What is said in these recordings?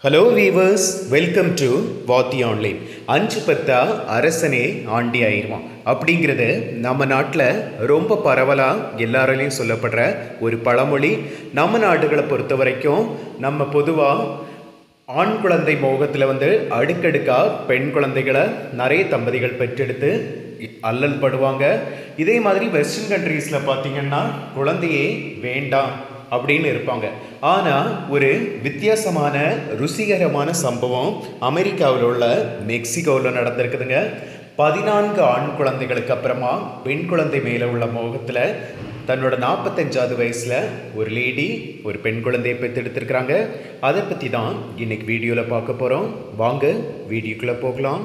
hello viewers welcome to Vaathi online அஞ்சு பத்தா அரசனே ஆண்டி ஆயிடுவான் அப்படிங்கிறது நம்ம நாட்டில் ரொம்ப பரவலாக எல்லாராலையும் சொல்லப்படுற ஒரு பழமொழி நம்ம நாடுகளை பொறுத்த வரைக்கும் நம்ம பொதுவாக ஆண் குழந்தை மோகத்தில் வந்து அடுக்கடுக்காக பெண் குழந்தைகளை நிறைய தம்பதிகள் பெற்றெடுத்து அல்லல் படுவாங்க இதே மாதிரி வெஸ்டர்ன் கண்ட்ரீஸில் பார்த்தீங்கன்னா குழந்தையே வேண்டாம் அப்படின்னு இருப்பாங்க ஆனால் ஒரு வித்தியாசமான ருசிகரமான சம்பவம் அமெரிக்காவில் உள்ள மெக்சிகோவில் நடந்திருக்குதுங்க பதினான்கு ஆண் குழந்தைகளுக்கு அப்புறமா பெண் குழந்தை மேலே உள்ள மோகத்தில் தன்னோட நாற்பத்தஞ்சாவது வயசில் ஒரு லேடி ஒரு பெண் குழந்தையை பெற்றெடுத்திருக்கிறாங்க அதை பற்றி தான் இன்னைக்கு வீடியோவில் பார்க்க போகிறோம் வாங்க வீடியோக்குள்ளே போகலாம்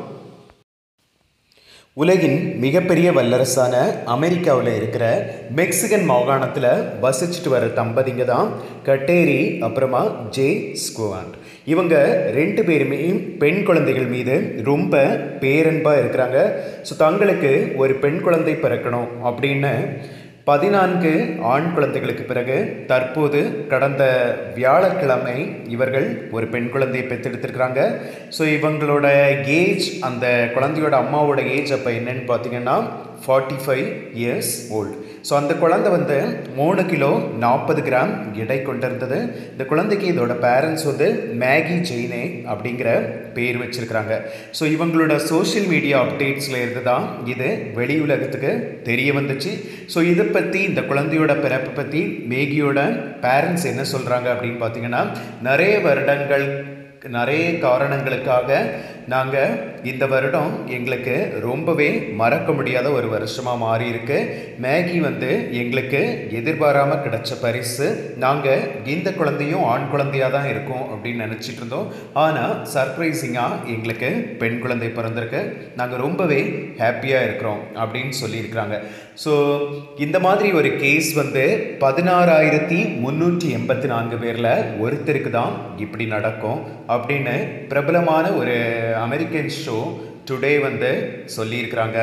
உலகின் மிகப்பெரிய வல்லரசான அமெரிக்காவில் இருக்கிற மெக்சிகன் மாகாணத்தில் வசிச்சுட்டு வர தம்பதிங்க தான் கட்டேரி அப்புறமா ஜே ஸ்குவான் இவங்க ரெண்டு பேருமே பெண் குழந்தைகள் மீது ரொம்ப பேரன்பாக இருக்கிறாங்க ஸோ தங்களுக்கு ஒரு பெண் குழந்தை பிறக்கணும் அப்படின்னு பதினான்கு ஆண் குழந்தைகளுக்கு பிறகு தற்போது கடந்த வியாழக்கிழமை இவர்கள் ஒரு பெண் குழந்தையை பெற்றெடுத்திருக்கிறாங்க ஸோ இவங்களோட ஏஜ் அந்த குழந்தையோட அம்மாவோட ஏஜ் அப்போ என்னன்னு பார்த்தீங்கன்னா forty five years old so அந்த குழந்தை வந்து மூணு கிலோ நாற்பது கிராம் எடை கொண்டிருந்தது இந்த குழந்தைக்கு இதோட பேரண்ட்ஸ் வந்து மேகி ஜெயினே அப்படிங்கிற பேர் வச்சிருக்கிறாங்க ஸோ இவங்களோட சோஷியல் மீடியா அப்டேட்ஸில் இருந்து தான் இது வெளி உலகத்துக்கு தெரிய வந்துச்சு ஸோ இதை பற்றி இந்த குழந்தையோட பிறப்பை பற்றி மேகியோட பேரண்ட்ஸ் என்ன சொல்கிறாங்க அப்படின்னு பார்த்தீங்கன்னா நிறைய வருடங்கள் நிறைய காரணங்களுக்காக நாங்கள் இந்த வருடம் எங்களுக்கு ரொம்பவே மறக்க முடியாத ஒரு வருஷமாக மாறி இருக்கு மேகி வந்து எங்களுக்கு எதிர்பாராமல் கிடைச்ச பரிசு நாங்கள் இந்த குழந்தையும் ஆண் குழந்தையாக தான் இருக்கும் அப்படின்னு நினச்சிட்டு இருந்தோம் ஆனால் சர்ப்ரைசிங்காக எங்களுக்கு பெண் குழந்தை பிறந்திருக்கு நாங்கள் ரொம்பவே ஹாப்பியாக இருக்கிறோம் அப்படின்னு சொல்லியிருக்கிறாங்க ஸோ இந்த மாதிரி ஒரு கேஸ் வந்து பதினாறாயிரத்தி முந்நூற்றி எண்பத்தி நான்கு பேரில் ஒருத்தருக்கு தான் இப்படி நடக்கும் அப்படின்னு பிரபலமான ஒரு அமெரிக்கன் ஷோ டுடே வந்து சொல்லியிருக்கிறாங்க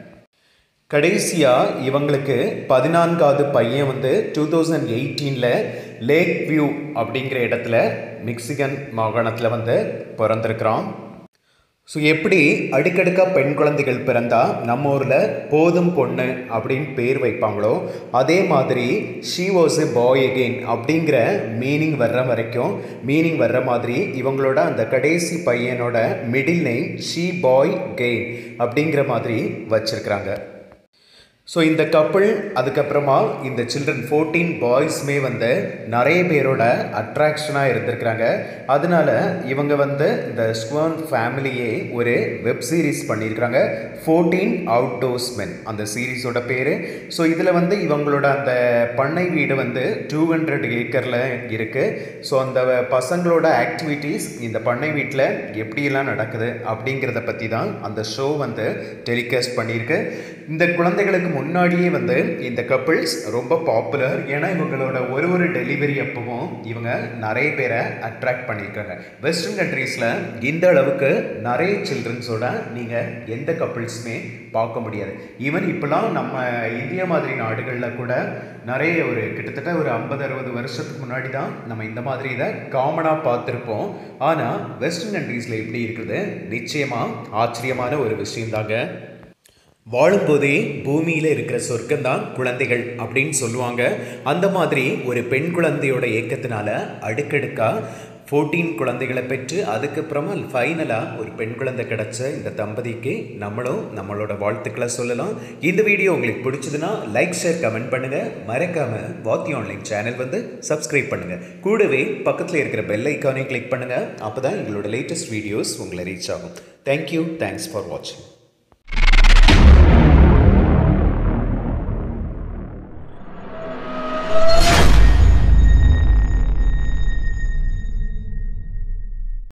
கடைசியாக இவங்களுக்கு பதினான்காவது பையன் வந்து டூ தௌசண்ட் எயிட்டீனில் லேக் வியூ அப்படிங்கிற இடத்துல மெக்சிகன் மாகாணத்தில் வந்து பிறந்திருக்கிறான் ஸோ எப்படி அடுக்கடுக்காக பெண் குழந்தைகள் பிறந்தா நம்ம ஊரில் போதும் பொண்ணு அப்படின்னு பேர் வைப்பாங்களோ அதே மாதிரி she was a boy again அப்படிங்கிற மீனிங் வர்ற வரைக்கும் மீனிங் வர்ற மாதிரி இவங்களோட அந்த கடைசி பையனோட middle name she boy gain அப்படிங்கிற மாதிரி வச்சிருக்கிறாங்க ஸோ இந்த கப்புள் அதுக்கப்புறமா இந்த சில்ட்ரன் ஃபோர்டீன் பாய்ஸுமே வந்து நிறைய பேரோட அட்ராக்ஷனாக இருந்திருக்கிறாங்க அதனால இவங்க வந்து இந்த ஸ்குவான் ஃபேமிலியே ஒரு வெப் சீரிஸ் பண்ணியிருக்கிறாங்க ஃபோர்டீன் அவுட்டோர்ஸ் மென் அந்த சீரீஸோட பேர் ஸோ இதில் வந்து இவங்களோட அந்த பண்ணை வீடு வந்து டூ ஹண்ட்ரட் ஏக்கரில் இருக்குது ஸோ அந்த பசங்களோட ஆக்டிவிட்டீஸ் இந்த பண்ணை வீட்டில் எப்படியெல்லாம் நடக்குது அப்படிங்கிறத பற்றி தான் அந்த ஷோ வந்து டெலிகாஸ்ட் பண்ணியிருக்கு இந்த குழந்தைகளுக்கு முன்னாடியே வந்து இந்த கப்பிள்ஸ் ரொம்ப பாப்புலர் ஏன்னா இவங்களோட ஒரு ஒரு டெலிவரி அப்பவும் இவங்க நிறைய பேரை அட்ராக்ட் பண்ணியிருக்காங்க வெஸ்டர்ன் கண்ட்ரீஸில் இந்த அளவுக்கு நிறைய சில்ட்ரன்ஸோட நீங்கள் எந்த கப்பிள்ஸுமே பார்க்க முடியாது ஈவன் இப்போலாம் நம்ம இந்தியா மாதிரி நாடுகளில் கூட நிறைய ஒரு கிட்டத்தட்ட ஒரு ஐம்பது அறுபது வருஷத்துக்கு முன்னாடி தான் நம்ம இந்த மாதிரி இதை காமனாக பார்த்துருப்போம் ஆனால் வெஸ்டர்ன் கண்ட்ரீஸில் எப்படி இருக்குது நிச்சயமாக ஆச்சரியமான ஒரு விஷயம்தாங்க வாழும்போதே பூமியில் இருக்கிற சொர்க்கம் தான் குழந்தைகள் அப்படின்னு சொல்லுவாங்க அந்த மாதிரி ஒரு பெண் குழந்தையோட இயக்கத்தினால அடுக்கடுக்காக ஃபோர்டீன் குழந்தைகளை பெற்று அதுக்கப்புறமா ஃபைனலாக ஒரு பெண் குழந்தை கிடச்ச இந்த தம்பதிக்கு நம்மளும் நம்மளோட வாழ்த்துக்களை சொல்லலாம் இந்த வீடியோ உங்களுக்கு பிடிச்சதுன்னா லைக் ஷேர் கமெண்ட் பண்ணுங்கள் மறக்காமல் வாத்தி ஆன்லைன் சேனல் வந்து சப்ஸ்கிரைப் பண்ணுங்கள் கூடவே பக்கத்தில் இருக்கிற பெல் ஐக்கானையும் கிளிக் பண்ணுங்கள் அப்போ தான் எங்களோட லேட்டஸ்ட் வீடியோஸ் உங்களை ரீச் ஆகும் தேங்க்யூ தேங்க்ஸ் ஃபார் வாட்சிங்